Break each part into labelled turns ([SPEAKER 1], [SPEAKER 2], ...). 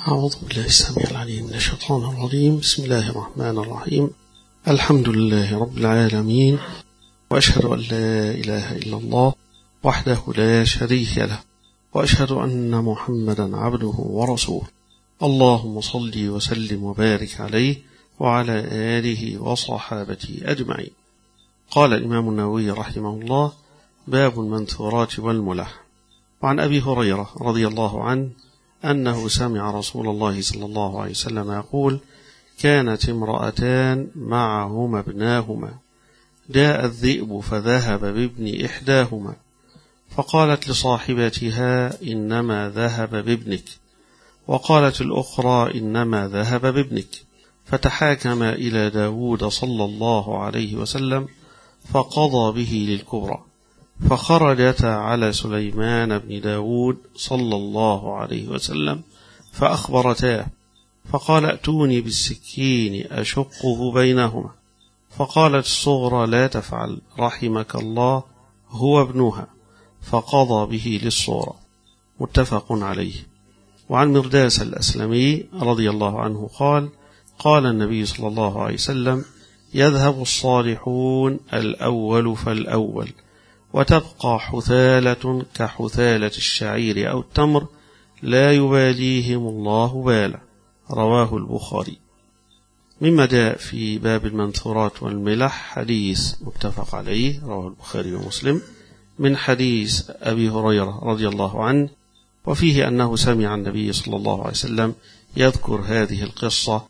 [SPEAKER 1] أعوذ بالله السميع العليم من الشيطان الرجيم بسم الله الرحمن الرحيم الحمد لله رب العالمين وأشهد أن لا إله إلا الله وحده لا شريك له وأشهد أن محمدا عبده ورسوله اللهم صل وسلم وبارك عليه وعلى آله وصحابته أجمعين قال الإمام النووي رحمه الله باب المنثورات والملح وعن أبي هريرة رضي الله عنه أنه سمع رسول الله صلى الله عليه وسلم يقول كانت امرأتان معهما ابناهما جاء الذئب فذهب بابن إحداهما فقالت لصاحبتها إنما ذهب بابنك وقالت الأخرى إنما ذهب بابنك فتحاكما إلى داود صلى الله عليه وسلم فقضى به للكبرى فخرجتا على سليمان بن داود صلى الله عليه وسلم فأخبرتاه فقال ائتوني بالسكين أشقه بينهما فقالت الصغرى لا تفعل رحمك الله هو ابنها فقضى به للصغرى متفق عليه وعن مرداس الأسلمي رضي الله عنه قال قال النبي صلى الله عليه وسلم يذهب الصالحون الأول فالأول وتبقى حثالة كحثالة الشعير أو التمر لا يباليهم الله بالا رواه البخاري مما جاء في باب المنثورات والملح حديث متفق عليه رواه البخاري ومسلم من حديث أبي هريرة رضي الله عنه وفيه أنه سمع النبي صلى الله عليه وسلم يذكر هذه القصة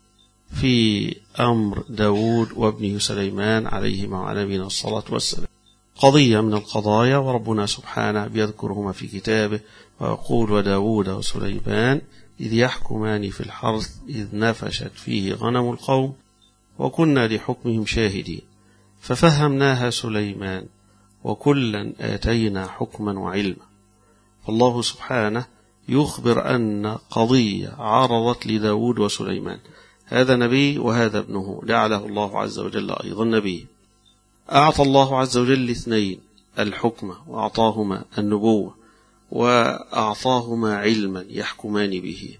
[SPEAKER 1] في أمر داود وابنه سليمان عليهما وعلى نبينا الصلاة والسلام قضية من القضايا وربنا سبحانه بيذكرهما في كتابه ويقول وداود وسليمان إذ يحكمان في الحرث إذ نفشت فيه غنم القوم وكنا لحكمهم شاهدين ففهمناها سليمان وكلا آتينا حكما وعلما فالله سبحانه يخبر أن قضية عرضت لداود وسليمان هذا نبي وهذا ابنه جعله الله عز وجل أيضا نبي أعطى الله عز وجل اثنين الحكمة وأعطاهما النبوة وأعطاهما علما يحكمان به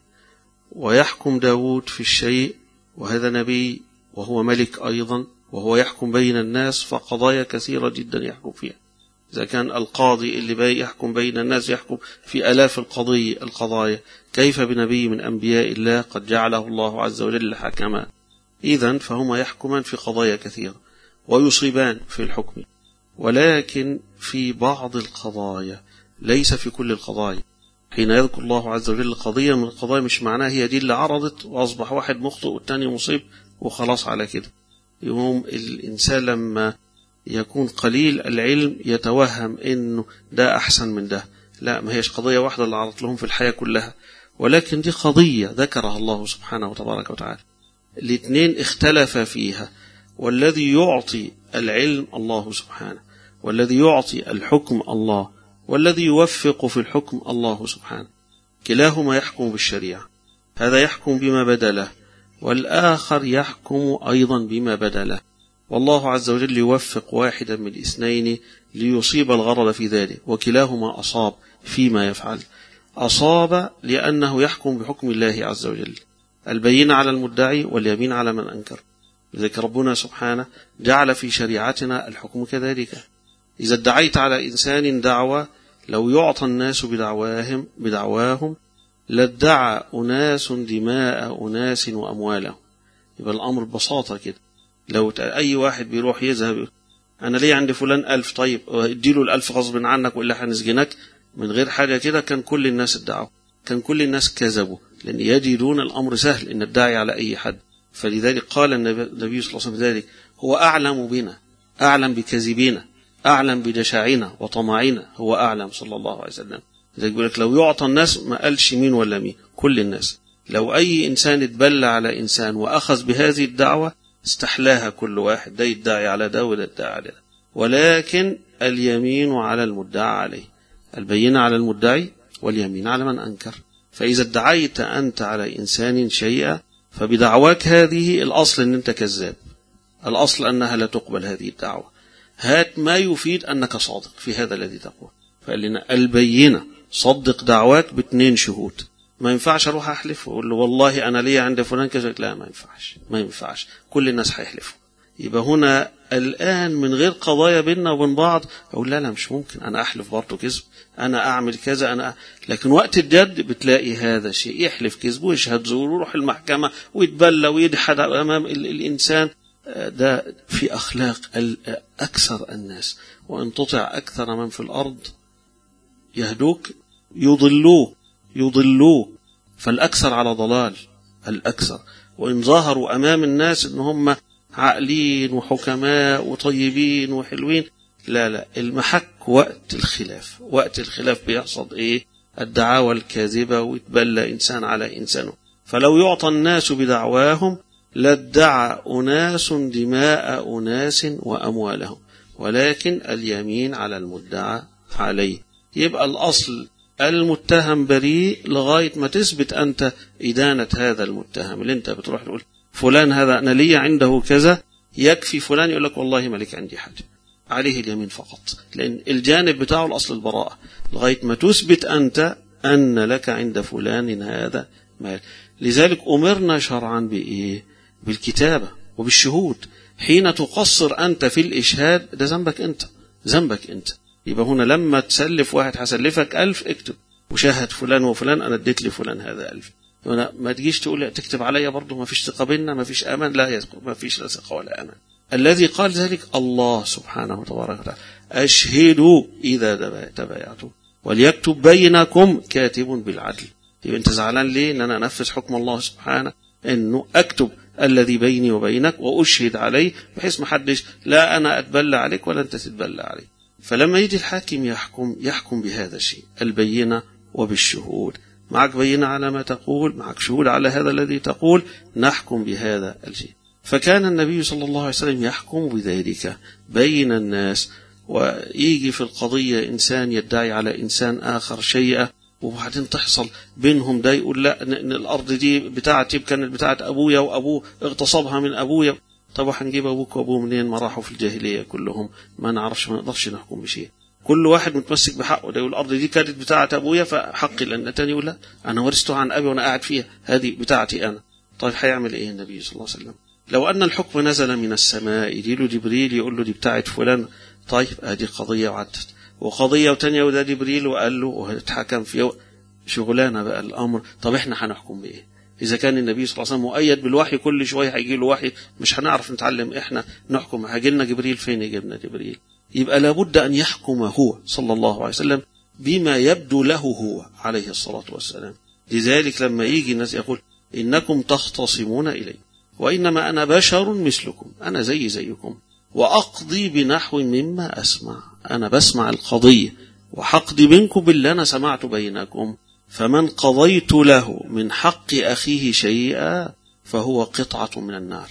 [SPEAKER 1] ويحكم داود في الشيء وهذا نبي وهو ملك أيضا وهو يحكم بين الناس فقضايا كثيرة جدا يحكم فيها إذا كان القاضي اللي بي يحكم بين الناس يحكم في ألاف القضية القضايا كيف بنبي من أنبياء الله قد جعله الله عز وجل حكما إذا فهما يحكمان في قضايا كثيرة ويصيبان في الحكم ولكن في بعض القضايا ليس في كل القضايا حين يذكر الله عز وجل قضية من القضايا مش معناها هي دي اللي عرضت وأصبح واحد مخطئ والتاني مصيب وخلاص على كده يوم الإنسان لما يكون قليل العلم يتوهم إنه ده أحسن من ده لا ما هيش قضية واحدة اللي عرضت لهم في الحياة كلها ولكن دي قضية ذكرها الله سبحانه وتبارك وتعالى الاثنين اختلف فيها والذي يعطي العلم الله سبحانه والذي يعطي الحكم الله والذي يوفق في الحكم الله سبحانه كلاهما يحكم بالشريعة هذا يحكم بما بدا له والآخر يحكم أيضا بما بدا له والله عز وجل يوفق واحدا من الاثنين ليصيب الغرض في ذلك وكلاهما أصاب فيما يفعل أصاب لأنه يحكم بحكم الله عز وجل البين على المدعي واليمين على من أنكر لذلك ربنا سبحانه جعل في شريعتنا الحكم كذلك إذا ادعيت على إنسان دعوة لو يعطى الناس بدعواهم بدعواهم لادعى أناس دماء أناس وأموالهم يبقى الأمر ببساطة كده لو أي واحد بيروح يذهب أنا ليه عند فلان ألف طيب اديله الألف غصب عنك وإلا هنسجنك من غير حاجة كده كان كل الناس ادعوا كان كل الناس كذبوا لأن يجدون الأمر سهل إن الداعي على أي حد فلذلك قال النبي صلى الله عليه وسلم ذلك هو أعلم بنا أعلم بكذبنا أعلم بجشعنا وطمعنا هو أعلم صلى الله عليه وسلم لذلك يقول لك لو يعطى الناس ما قالش مين ولا مين كل الناس لو أي إنسان اتبلى على إنسان وأخذ بهذه الدعوة استحلاها كل واحد ده يدعي على ده وده يدعي على ده ولكن اليمين على المدعى عليه البينة على المدعي واليمين على من أنكر فإذا ادعيت أنت على إنسان شيئا فبدعواك هذه الأصل أن أنت كذاب الأصل أنها لا تقبل هذه الدعوة هات ما يفيد أنك صادق في هذا الذي تقول فقال لنا البينة صدق دعواك باثنين شهود ما ينفعش اروح احلف واقول له والله انا ليا عند فلان كذا لا ما ينفعش ما ينفعش كل الناس هيحلفوا يبقى هنا الان من غير قضايا بيننا وبين بعض اقول لا لا مش ممكن انا احلف برضه كذب انا اعمل كذا انا أ... لكن وقت الجد بتلاقي هذا الشيء يحلف كذب ويشهد زور ويروح المحكمه ويتبلى ويدحد امام ال... الانسان ده في اخلاق اكثر الناس وان تطع اكثر من في الارض يهدوك يضلوه يضلوه فالأكثر على ضلال الأكثر وإن ظهروا أمام الناس إن هم عاقلين وحكماء وطيبين وحلوين لا لا المحك وقت الخلاف وقت الخلاف بيحصل إيه الدعاوى الكاذبة ويتبلى إنسان على إنسانه فلو يعطى الناس بدعواهم لادعى أناس دماء أناس وأموالهم ولكن اليمين على المدعى عليه يبقى الأصل المتهم بريء لغاية ما تثبت أنت إدانة هذا المتهم اللي أنت بتروح تقول فلان هذا أنا لي عنده كذا يكفي فلان يقول لك والله ما لك عندي حاجة عليه اليمين فقط لأن الجانب بتاعه الأصل البراءة لغاية ما تثبت أنت أن لك عند فلان هذا مال لذلك أمرنا شرعا بإيه بالكتابة وبالشهود حين تقصر أنت في الإشهاد ده ذنبك أنت ذنبك أنت يبقى هنا لما تسلف واحد هسلفك ألف اكتب وشاهد فلان وفلان أنا اديت لفلان هذا ألف هنا ما تجيش تقول تكتب عليا برضه ما فيش ثقة بيننا ما فيش أمان لا ما فيش لا ثقة ولا أمان الذي قال ذلك الله سبحانه وتبارك وتعالى أشهدوا إذا تبايعتم وليكتب بينكم كاتب بالعدل يبقى أنت زعلان ليه؟ لأن أنا أنفذ حكم الله سبحانه أنه أكتب الذي بيني وبينك وأشهد عليه بحيث ما حدش لا أنا أتبلى عليك ولا أنت تتبلى علي فلما يجي الحاكم يحكم يحكم بهذا الشيء البينة وبالشهود معك بينة على ما تقول معك شهود على هذا الذي تقول نحكم بهذا الشيء فكان النبي صلى الله عليه وسلم يحكم بذلك بين الناس ويجي في القضية إنسان يدعي على إنسان آخر شيئا وبعدين تحصل بينهم ده يقول لا إن الأرض دي بتاعتي كانت بتاعت أبويا وأبوه اغتصبها من أبويا طب هنجيب أبوك وأبوه منين ما راحوا في الجاهلية كلهم ما نعرفش ما نقدرش نحكم بشيء كل واحد متمسك بحقه ده يقول الأرض دي كانت بتاعة أبويا فحقي لأن التاني يقول لا أنا ورثتها عن أبي وأنا قاعد فيها هذه بتاعتي أنا طيب هيعمل إيه النبي صلى الله عليه وسلم لو أن الحكم نزل من السماء يجي له جبريل يقول له دي بتاعت فلان طيب هذه قضية وعدت وقضية وتانية وده جبريل وقال له واتحكم في شغلانة بقى الأمر طب إحنا هنحكم بإيه إذا كان النبي صلى الله عليه وسلم مؤيد بالوحي كل شوية هيجي له وحي مش هنعرف نتعلم إحنا نحكم هيجي لنا جبريل فين يجيبنا جبريل يبقى لابد أن يحكم هو صلى الله عليه وسلم بما يبدو له هو عليه الصلاة والسلام لذلك لما يجي الناس يقول إنكم تختصمون إلي وإنما أنا بشر مثلكم أنا زي زيكم وأقضي بنحو مما أسمع أنا بسمع القضية وحقضي منكم باللي أنا سمعت بينكم فمن قضيت له من حق أخيه شيئا فهو قطعة من النار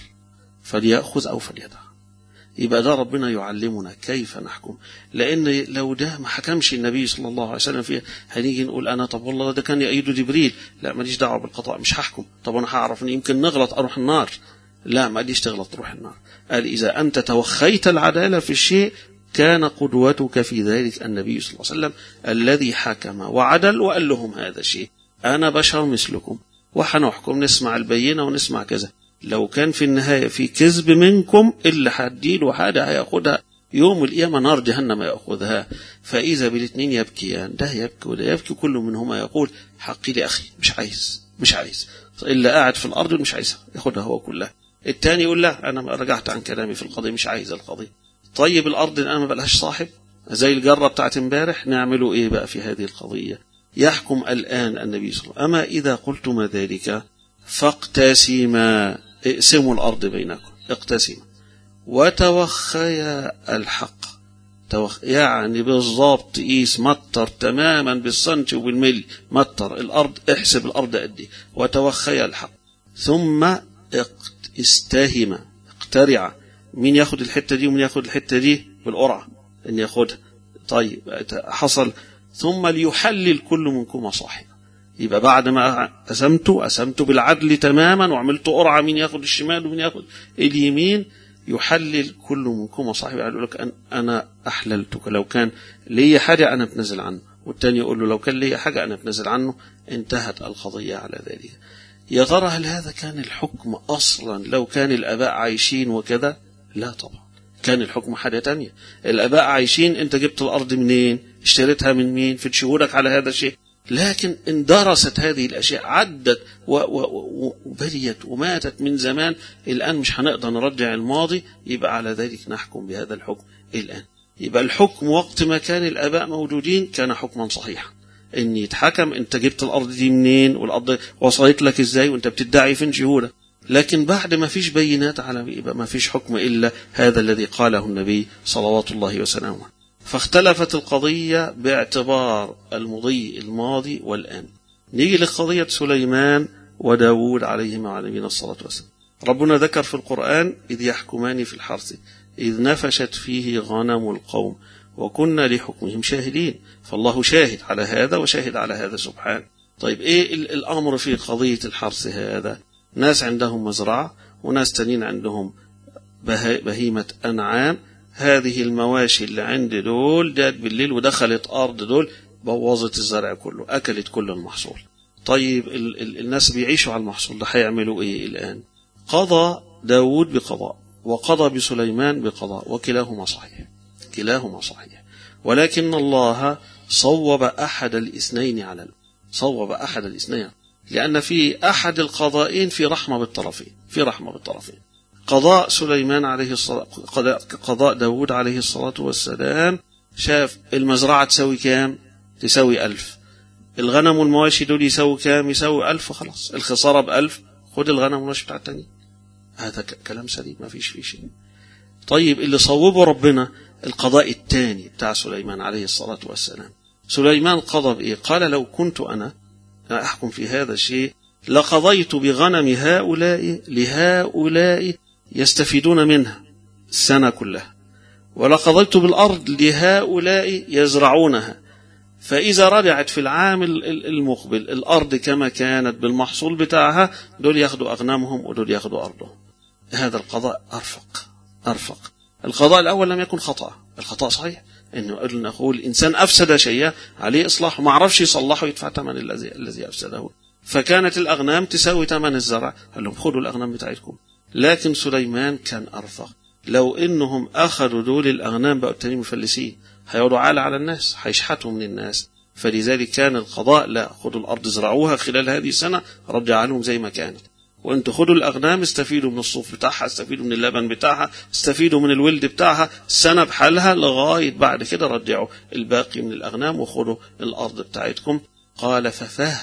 [SPEAKER 1] فليأخذ أو فليدع يبقى ده ربنا يعلمنا كيف نحكم لأن لو ده ما حكمش النبي صلى الله عليه وسلم فيه هنيجي نقول أنا طب والله ده كان يأيده جبريل لا ماليش دعوة بالقضاء مش هحكم طب أنا هعرف إن يمكن نغلط أروح النار لا ماليش تغلط تروح النار قال إذا أنت توخيت العدالة في الشيء كان قدوتك في ذلك النبي صلى الله عليه وسلم الذي حكم وعدل وقال لهم هذا الشيء أنا بشر مثلكم وحنحكم نسمع البينة ونسمع كذا لو كان في النهاية في كذب منكم اللي هديله حاجة هياخدها يوم القيامة نار جهنم يأخذها فإذا بالاثنين يبكيان ده يبكي وده يبكي كل منهما يقول حقي لأخي مش عايز مش عايز إلا قاعد في الأرض مش عايزها ياخدها هو كلها الثاني يقول لا أنا رجعت عن كلامي في القضية مش عايز القضية طيب الأرض الآن ما بقالهاش صاحب زي الجرة بتاعت امبارح نعمله إيه بقى في هذه القضية يحكم الآن النبي صلى الله عليه وسلم أما إذا قلتم ذلك فاقتسما اقسموا الأرض بينكم اقتسما وتوخيا الحق توخ... يعني بالضبط قيس مطر تماما بالسنتي وبالملي مطر الأرض احسب الأرض قد ايه وتوخيا الحق ثم اقت... استهم اقترع مين ياخد الحتة دي ومين ياخد الحتة دي بالقرعة ان ياخدها طيب حصل ثم ليحلل كل منكم صاحب يبقى بعد ما قسمته قسمته بالعدل تماما وعملت قرعة مين ياخد الشمال ومين ياخد اليمين يحلل كل منكم صاحب يقول لك أن أنا أحللتك لو كان لي حاجة أنا بنزل عنه والتاني يقول له لو كان لي حاجة أنا بنزل عنه انتهت القضية على ذلك يا ترى هل هذا كان الحكم أصلا لو كان الآباء عايشين وكذا لا طبعا كان الحكم حاجة تانية الآباء عايشين أنت جبت الأرض منين اشتريتها من مين في شهودك على هذا الشيء لكن اندرست هذه الأشياء عدت وبريت وماتت من زمان الآن مش هنقدر نرجع الماضي يبقى على ذلك نحكم بهذا الحكم الآن يبقى الحكم وقت ما كان الآباء موجودين كان حكما صحيحا ان يتحكم انت جبت الارض دي منين والارض وصلت لك ازاي وانت بتدعي فين شهودك لكن بعد ما فيش بينات على يبقى ما فيش حكم الا هذا الذي قاله النبي صلوات الله وسلامه فاختلفت القضية باعتبار المضي الماضي والآن نيجي لقضية سليمان وداود عليهما وعلى نبينا الصلاة والسلام ربنا ذكر في القرآن إذ يحكمان في الحرث إذ نفشت فيه غنم القوم وكنا لحكمهم شاهدين فالله شاهد على هذا وشاهد على هذا سبحانه طيب إيه الأمر في قضية الحرث هذا ناس عندهم مزرعة وناس تانيين عندهم بهيمة أنعام هذه المواشي اللي عندي دول جات بالليل ودخلت أرض دول بوظت الزرع كله أكلت كل المحصول طيب ال ال الناس بيعيشوا على المحصول ده هيعملوا إيه الآن قضى داود بقضاء وقضى بسليمان بقضاء وكلاهما صحيح كلاهما صحيح ولكن الله صوب أحد الاثنين على صوب أحد الاثنين لأن في أحد القضائين في رحمة بالطرفين في رحمة بالطرفين قضاء سليمان عليه الصلاة قضاء داود عليه الصلاة والسلام شاف المزرعة تساوي كام تساوي ألف الغنم والمواشي دول يساوي كام يساوي ألف خلاص الخسارة بألف خد الغنم والمواشي بتاع التاني هذا كلام سليم ما فيش فيه شيء طيب اللي صوبه ربنا القضاء الثاني بتاع سليمان عليه الصلاة والسلام سليمان قضى بإيه قال لو كنت أنا أحكم في هذا الشيء لقضيت بغنم هؤلاء لهؤلاء يستفيدون منها السنة كلها ولقضيت بالأرض لهؤلاء يزرعونها فإذا رجعت في العام المقبل الأرض كما كانت بالمحصول بتاعها دول ياخدوا أغنامهم ودول ياخدوا أرضهم هذا القضاء أرفق أرفق القضاء الأول لم يكن خطأ الخطأ صحيح انه قلنا نقول الانسان افسد شيئا عليه اصلاحه ما عرفش يصلحه يدفع ثمن الذي الذي افسده فكانت الاغنام تساوي ثمن الزرع قال لهم خذوا الاغنام بتاعتكم لكن سليمان كان ارفق لو انهم اخذوا دول الاغنام بقوا التانيين مفلسين هيقعدوا عالة على الناس هيشحتوا من الناس فلذلك كان القضاء لا خذوا الارض ازرعوها خلال هذه السنه رجع لهم زي ما كانت وانتوا خدوا الاغنام استفيدوا من الصوف بتاعها استفيدوا من اللبن بتاعها استفيدوا من الولد بتاعها السنه بحالها لغايه بعد كده رجعوا الباقي من الاغنام وخدوا الارض بتاعتكم قال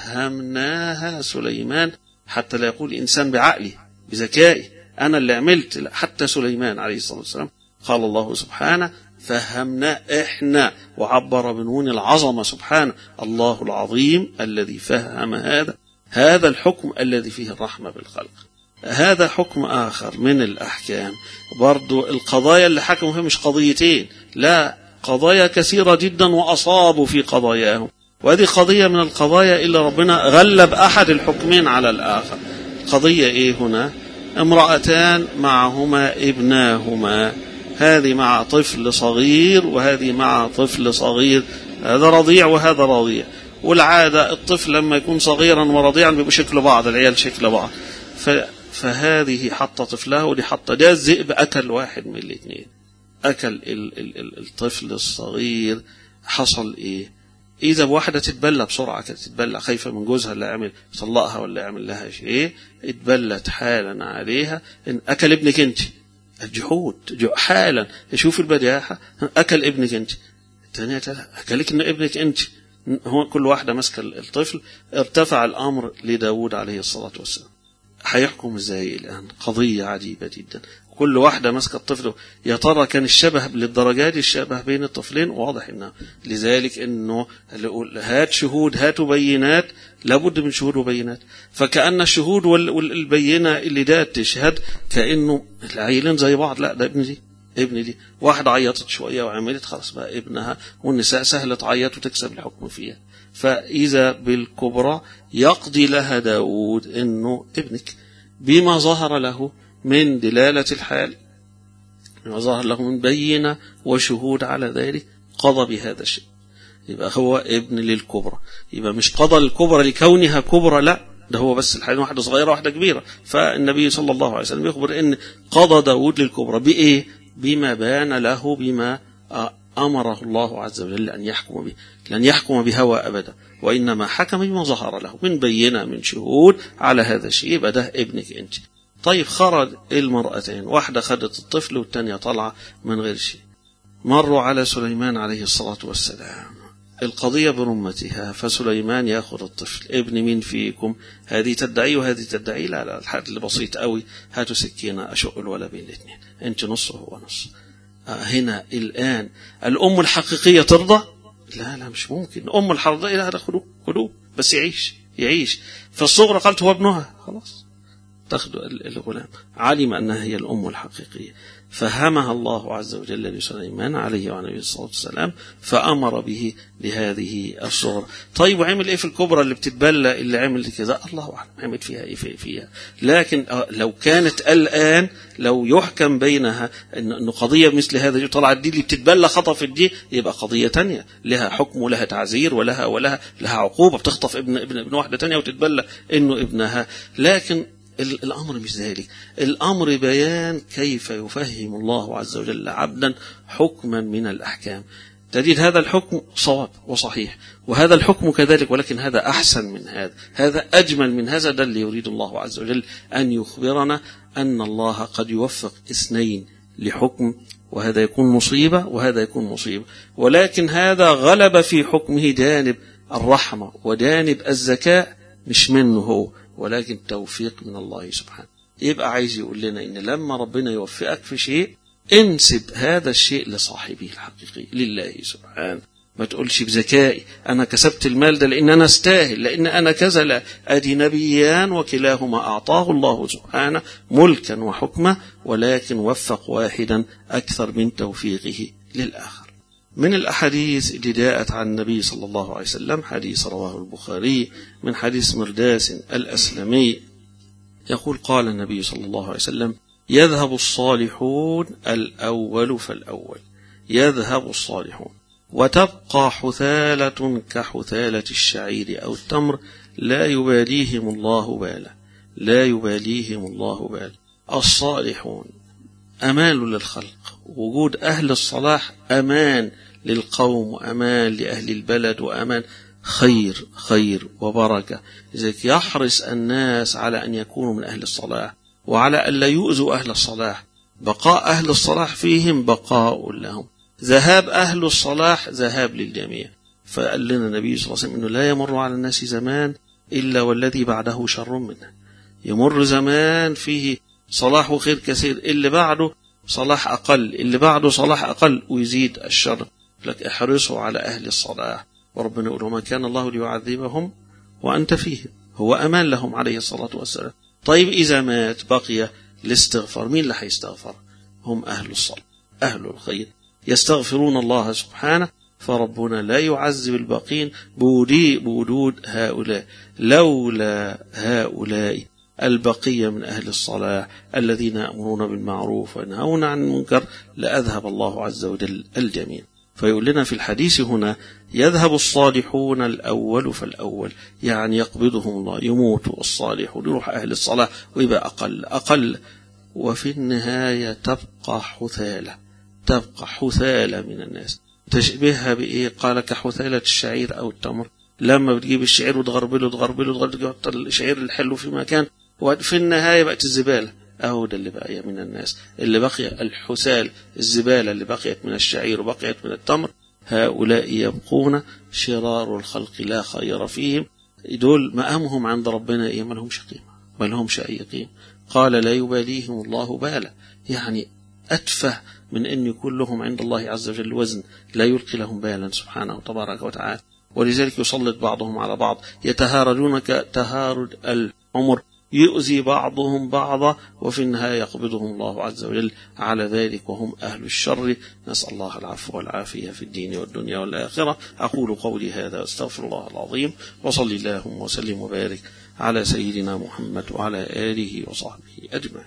[SPEAKER 1] ففهمناها سليمان حتى لا يقول انسان بعقلي بذكائي انا اللي عملت حتى سليمان عليه الصلاه والسلام قال الله سبحانه فهمنا احنا وعبر بنون العظمه سبحانه الله العظيم الذي فهم هذا هذا الحكم الذي فيه الرحمة بالخلق هذا حكم آخر من الأحكام برضو القضايا اللي حكموا فيها مش قضيتين لا قضايا كثيرة جدا وأصابوا في قضاياهم وهذه قضية من القضايا اللي ربنا غلب أحد الحكمين على الآخر قضية إيه هنا امرأتان معهما ابناهما هذه مع طفل صغير وهذه مع طفل صغير هذا رضيع وهذا رضيع والعادة الطفل لما يكون صغيرا ورضيعا بيبقوا شكل بعض العيال شكل بعض فهذه حط طفلها ودي حط ده الذئب أكل واحد من الاثنين أكل ال ال ال الطفل الصغير حصل إيه إذا واحدة تتبلى بسرعة كده تتبلى خايفة من جوزها اللي عمل طلقها ولا يعمل لها شيء اتبلت حالا عليها إن أكل ابنك أنت الجحود حالا شوف البداحة أكل ابنك أنت الثانية أكلك إن ابنك أنت هو كل واحدة ماسكة الطفل ارتفع الأمر لداود عليه الصلاة والسلام هيحكم ازاي الآن قضية عجيبة جدا كل واحدة ماسكة الطفل يا ترى كان الشبه للدرجة دي الشبه بين الطفلين واضح انه لذلك انه هات شهود هاتوا بينات لابد من شهود وبينات فكأن الشهود والبينة اللي ده تشهد كأنه العيلين زي بعض لا ده ابن دي ابن دي واحدة عيطت شوية وعملت خلاص بقى ابنها والنساء سهل تعيط وتكسب الحكم فيها فإذا بالكبرى يقضي لها داود إنه ابنك بما ظهر له من دلالة الحال بما ظهر له من بينة وشهود على ذلك قضى بهذا الشيء يبقى هو ابن للكبرى يبقى مش قضى الكبرى لكونها كبرى لا ده هو بس الحين واحدة صغيرة واحدة كبيرة فالنبي صلى الله عليه وسلم يخبر ان قضى داود للكبرى بإيه بما بان له بما أمره الله عز وجل أن يحكم به لن يحكم بهوى أبدا وإنما حكم بما ظهر له من بينة من شهود على هذا الشيء يبقى ده ابنك أنت طيب خرج المرأتين واحدة خدت الطفل والتانية طالعة من غير شيء مروا على سليمان عليه الصلاة والسلام القضية برمتها فسليمان ياخذ الطفل ابن مين فيكم هذه تدعي وهذه تدعي لا لا الحد اللي بسيط قوي هاتوا سكينة أشق الولا بين الاثنين أنت نص وهو نص هنا الآن الأم الحقيقية ترضى لا لا مش ممكن أم الحرضية لا لا خلوه خلوه بس يعيش يعيش فالصغرى قالت هو ابنها خلاص تاخذ الغلام علم أنها هي الأم الحقيقية فهمها الله عز وجل لسليمان عليه وعلى نبيه الصلاة والسلام فأمر به لهذه الصغرى طيب وعمل إيه في الكبرى اللي بتتبلى اللي عمل كذا الله أعلم عمل فيها إيه فيها لكن لو كانت الآن لو يحكم بينها أنه قضية مثل هذا طلعت دي اللي بتتبلى خطفت دي يبقى قضية تانية لها حكم ولها تعزير ولها ولها لها عقوبة بتخطف ابن ابن ابن واحدة تانية وتتبلى إنه ابنها لكن الأمر مش ذلك الأمر بيان كيف يفهم الله عز وجل عبدا حكما من الأحكام تجد هذا الحكم صواب وصحيح وهذا الحكم كذلك ولكن هذا أحسن من هذا هذا أجمل من هذا ده اللي يريد الله عز وجل أن يخبرنا أن الله قد يوفق اثنين لحكم وهذا يكون مصيبة وهذا يكون مصيبة ولكن هذا غلب في حكمه جانب الرحمة وجانب الذكاء مش منه هو ولكن توفيق من الله سبحانه يبقى عايز يقول لنا ان لما ربنا يوفقك في شيء انسب هذا الشيء لصاحبه الحقيقي لله سبحانه ما تقولش بذكائي انا كسبت المال ده لان انا استاهل لان انا كذا لا ادي نبيان وكلاهما اعطاه الله سبحانه ملكا وحكمه ولكن وفق واحدا اكثر من توفيقه للاخر من الأحاديث اللي جاءت عن النبي صلى الله عليه وسلم حديث رواه البخاري من حديث مرداس الأسلمي يقول قال النبي صلى الله عليه وسلم يذهب الصالحون الأول فالأول يذهب الصالحون وتبقى حثالة كحثالة الشعير أو التمر لا يباليهم الله بالا لا يباليهم الله بالا الصالحون أمان للخلق وجود أهل الصلاح أمان للقوم وأمان لأهل البلد وأمان خير خير وبركة لذلك يحرص الناس على أن يكونوا من أهل الصلاح وعلى أن لا يؤذوا أهل الصلاح بقاء أهل الصلاح فيهم بقاء لهم ذهاب أهل الصلاح ذهاب للجميع فقال لنا النبي صلى الله عليه وسلم أنه لا يمر على الناس زمان إلا والذي بعده شر منه يمر زمان فيه صلاح وخير كثير اللي بعده صلاح أقل اللي بعده صلاح أقل ويزيد الشر لك احرصوا على أهل الصلاح وربنا يقول وما كان الله ليعذبهم وأنت فيهم هو أمان لهم عليه الصلاة والسلام طيب إذا مات بقي الاستغفار مين اللي هيستغفر هم أهل الصلاة أهل الخير يستغفرون الله سبحانه فربنا لا يعذب الباقين بوجود هؤلاء لولا هؤلاء البقية من أهل الصلاح الذين يأمرون بالمعروف وينهون عن المنكر لأذهب الله عز وجل الجميع فيقول لنا في الحديث هنا يذهب الصالحون الأول فالأول يعني يقبضهم الله يموت الصالحون يروح أهل الصلاة ويبقى أقل أقل وفي النهاية تبقى حثالة تبقى حثالة من الناس تشبهها بإيه قال كحثالة الشعير أو التمر لما بتجيب الشعير وتغربله تغربله تغربله تحط الشعير الحلو في مكان وفي النهاية بقت الزبالة أهو ده اللي بقي من الناس اللي بقي الحسال الزبالة اللي بقيت من الشعير وبقيت من التمر هؤلاء يبقون شرار الخلق لا خير فيهم دول مقامهم عند ربنا إيه ما لهمش قيمة ما لهمش أي قيمة قال لا يباليهم الله بالا يعني أتفه من أن يكون لهم عند الله عز وجل وزن لا يلقي لهم بالا سبحانه تبارك وتعالى ولذلك يسلط بعضهم على بعض يتهاردون كتهارد العمر يؤذي بعضهم بعضا وفي النهاية يقبضهم الله عز وجل على ذلك وهم أهل الشر نسأل الله العفو والعافية في الدين والدنيا والآخرة أقول قولي هذا أستغفر الله العظيم وصلي اللهم وسلم وبارك على سيدنا محمد وعلى آله وصحبه أجمعين